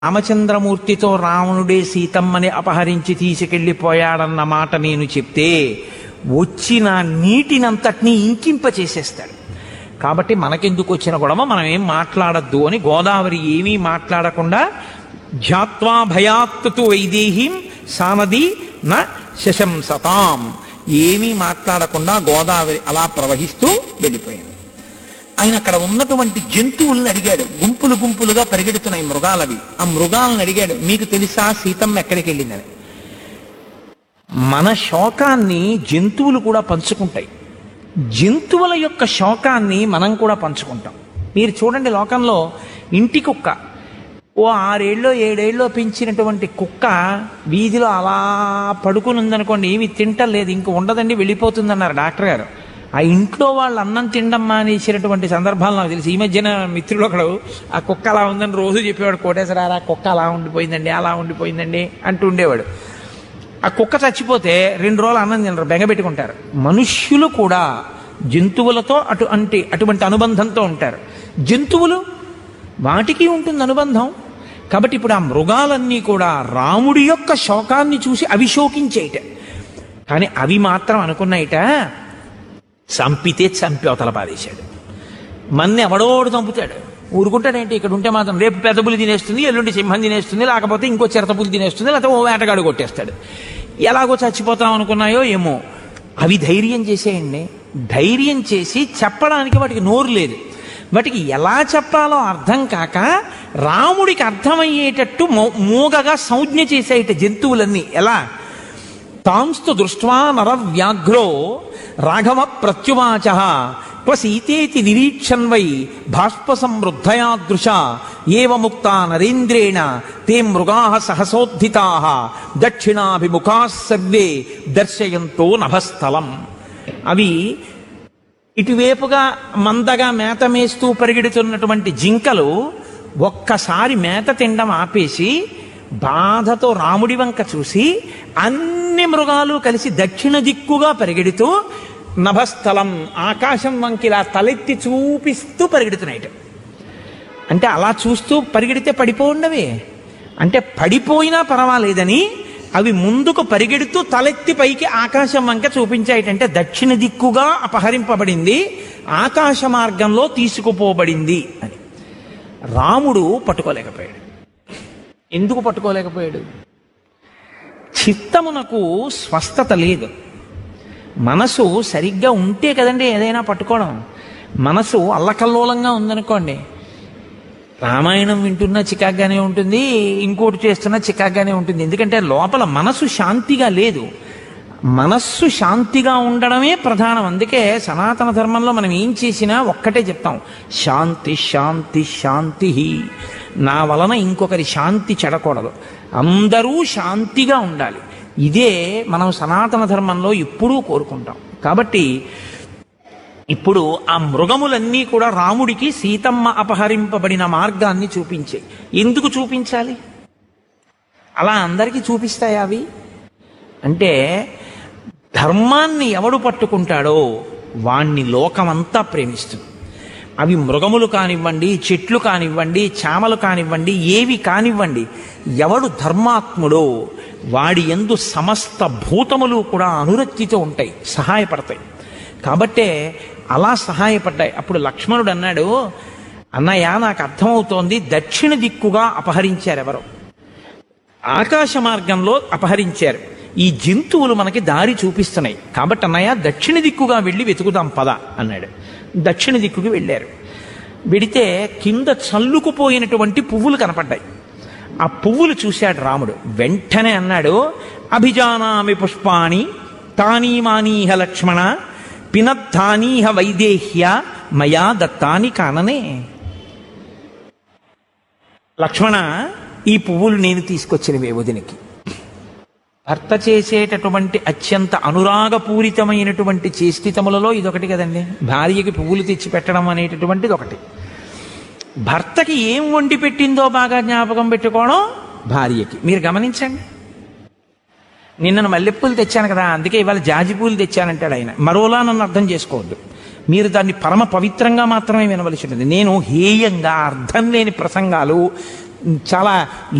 రామచంద్రమూర్తితో రావణుడే సీతమ్మని అపహరించి తీసుకెళ్లిపోయాడన్న మాట నేను చెప్తే వచ్చిన నీటినంతటినీ ఇంకింప చేసేస్తాడు కాబట్టి మనకెందుకు వచ్చిన గొడవ మనం ఏం మాట్లాడద్దు అని గోదావరి ఏమీ మాట్లాడకుండా ఝాత్వా భయాత్తు వైదేహీం సానది న శశంసతాం ఏమీ మాట్లాడకుండా గోదావరి అలా ప్రవహిస్తూ వెళ్ళిపోయింది ఆయన అక్కడ ఉన్నటువంటి జంతువుల్ని అడిగాడు గుంపులు గుంపులుగా పరిగెడుతున్నాయి మృగాలవి ఆ మృగాలను అడిగాడు మీకు తెలుసా సీతమ్మ ఎక్కడికి వెళ్ళిందని మన శోకాన్ని జంతువులు కూడా పంచుకుంటాయి జంతువుల యొక్క శోకాన్ని మనం కూడా పంచుకుంటాం మీరు చూడండి లోకంలో ఇంటి కుక్క ఓ ఆరేళ్ళలో ఏడేళ్ళలో పెంచినటువంటి కుక్క వీధిలో అలా పడుకుని ఉందనుకోండి ఏమి తింటలేదు ఇంక ఉండదండి వెళ్ళిపోతుందన్నారు డాక్టర్ గారు ఆ ఇంట్లో వాళ్ళు అన్నం తినడం మానేసినటువంటి సందర్భాలు నాకు తెలిసి ఈ మధ్యన మిత్రులు ఒకడు ఆ కుక్క అలా ఉందని రోజు చెప్పేవాడు కోటేశ్వరారా కుక్క అలా ఉండిపోయిందండి అలా ఉండిపోయిందండి అంటూ ఉండేవాడు ఆ కుక్క చచ్చిపోతే రెండు రోజులు అన్నం తినరు బెంగపెట్టుకుంటారు మనుష్యులు కూడా జంతువులతో అటు అంటే అటువంటి అనుబంధంతో ఉంటారు జంతువులు వాటికి ఉంటుంది అనుబంధం కాబట్టి ఇప్పుడు ఆ మృగాలన్నీ కూడా రాముడి యొక్క శోకాన్ని చూసి అవి శోకించేయట కానీ అవి మాత్రం అనుకున్నాయిట చంపితే చంపి అవతల పారేశాడు మన్ని ఎవడోడు చంపుతాడు ఊరుకుంటాడేంటి ఇక్కడ ఉంటే మాత్రం రేపు పెద్ద పులి తినేస్తుంది ఎల్లుండి సింహం తినేస్తుంది లేకపోతే ఇంకో చిరత పులి తినేస్తుంది లేకపోతే ఓ వేటగాడు కొట్టేస్తాడు ఎలాగో చచ్చిపోతాం అనుకున్నాయో ఏమో అవి ధైర్యం చేసేయండి ధైర్యం చేసి చెప్పడానికి వాటికి నోరు లేదు వాటికి ఎలా చెప్పాలో అర్థం కాక రాముడికి అర్థమయ్యేటట్టు మో- మూగగా సంజ్ఞ చేసేట జంతువులన్నీ ఎలా తాంస్తు దృష్ట్వా నరవ్యాఘ్రో రాఘవ ప్రత్యువాచ త్వసీతేతి నిరీక్షన్ వై బాష్ప సమృద్ధయాదృశ ఏవ ముక్తా నరేంద్రేణ తే మృగా సహసోద్ధితా దక్షిణాభిముఖా సర్వే దర్శయంతో నభస్థలం అవి ఇటువైపుగా మందగా మేత మేస్తూ పరిగెడుతున్నటువంటి జింకలు ఒక్కసారి మేత తినడం ఆపేసి బాధతో రాముడి వంక చూసి అన్ని మృగాలు కలిసి దక్షిణ దిక్కుగా పరిగెడుతూ నభస్థలం ఆకాశం వంకిలా తలెత్తి చూపిస్తూ పరిగెడుతున్నాయి అంటే అలా చూస్తూ పరిగెడితే పడిపోండవే అంటే పడిపోయినా పర్వాలేదని అవి ముందుకు పరిగెడుతూ తలెత్తి పైకి ఆకాశం వంక చూపించాయిటంటే దక్షిణ దిక్కుగా అపహరింపబడింది ఆకాశ మార్గంలో తీసుకుపోబడింది అని రాముడు పట్టుకోలేకపోయాడు ఎందుకు పట్టుకోలేకపోయాడు చిత్తమునకు స్వస్థత లేదు మనసు సరిగ్గా ఉంటే కదండి ఏదైనా పట్టుకోవడం మనసు అల్లకల్లోలంగా ఉందనుకోండి రామాయణం వింటున్నా చికాగ్గానే ఉంటుంది ఇంకోటి చేస్తున్నా చికాగ్గానే ఉంటుంది ఎందుకంటే లోపల మనసు శాంతిగా లేదు మనస్సు శాంతిగా ఉండడమే ప్రధానం అందుకే సనాతన ధర్మంలో మనం ఏం చేసినా ఒక్కటే చెప్తాం శాంతి శాంతి శాంతి నా వలన ఇంకొకరి శాంతి చెడకూడదు అందరూ శాంతిగా ఉండాలి ఇదే మనం సనాతన ధర్మంలో ఎప్పుడూ కోరుకుంటాం కాబట్టి ఇప్పుడు ఆ మృగములన్నీ కూడా రాముడికి సీతమ్మ అపహరింపబడిన మార్గాన్ని చూపించాయి ఎందుకు చూపించాలి అలా అందరికీ చూపిస్తాయా అవి అంటే ధర్మాన్ని ఎవడు పట్టుకుంటాడో వాణ్ణి లోకమంతా ప్రేమిస్తుంది అవి మృగములు కానివ్వండి చెట్లు కానివ్వండి చామలు కానివ్వండి ఏవి కానివ్వండి ఎవడు ధర్మాత్ముడో వాడి ఎందు సమస్త భూతములు కూడా అనురక్తితో ఉంటాయి సహాయపడతాయి కాబట్టే అలా సహాయపడ్డాయి అప్పుడు లక్ష్మణుడు అన్నాడు అన్నయ్య నాకు అర్థమవుతోంది దక్షిణ దిక్కుగా అపహరించారు ఎవరు ఆకాశ మార్గంలో అపహరించారు ఈ జంతువులు మనకి దారి చూపిస్తున్నాయి కాబట్టి అన్నయ్య దక్షిణ దిక్కుగా వెళ్ళి వెతుకుదాం పద అన్నాడు దక్షిణ దిక్కుకి వెళ్ళారు వెడితే కింద చల్లుకుపోయినటువంటి పువ్వులు కనపడ్డాయి ఆ పువ్వులు చూశాడు రాముడు వెంటనే అన్నాడు అభిజానామి పుష్పాణి తానీమానీహ లక్ష్మణ పినత్తానీహ వైదేహ్య మయా దత్తాని కాననే లక్ష్మణ ఈ పువ్వులు నేను తీసుకొచ్చినవే వదినికి భర్త చేసేటటువంటి అత్యంత అనురాగపూరితమైనటువంటి చేష్టితములలో ఇదొకటి కదండి భార్యకి పువ్వులు తెచ్చి పెట్టడం అనేటటువంటిది ఒకటి భర్తకి ఏం వండి పెట్టిందో బాగా జ్ఞాపకం పెట్టుకోవడం భార్యకి మీరు గమనించండి నిన్నను మల్లెపూలు తెచ్చాను కదా అందుకే ఇవాళ జాజి పూలు తెచ్చానంటాడు ఆయన మరోలా నన్ను అర్థం చేసుకోవద్దు మీరు దాన్ని పరమ పవిత్రంగా మాత్రమే వినవలసి ఉంటుంది నేను హేయంగా అర్థం లేని ప్రసంగాలు చాలా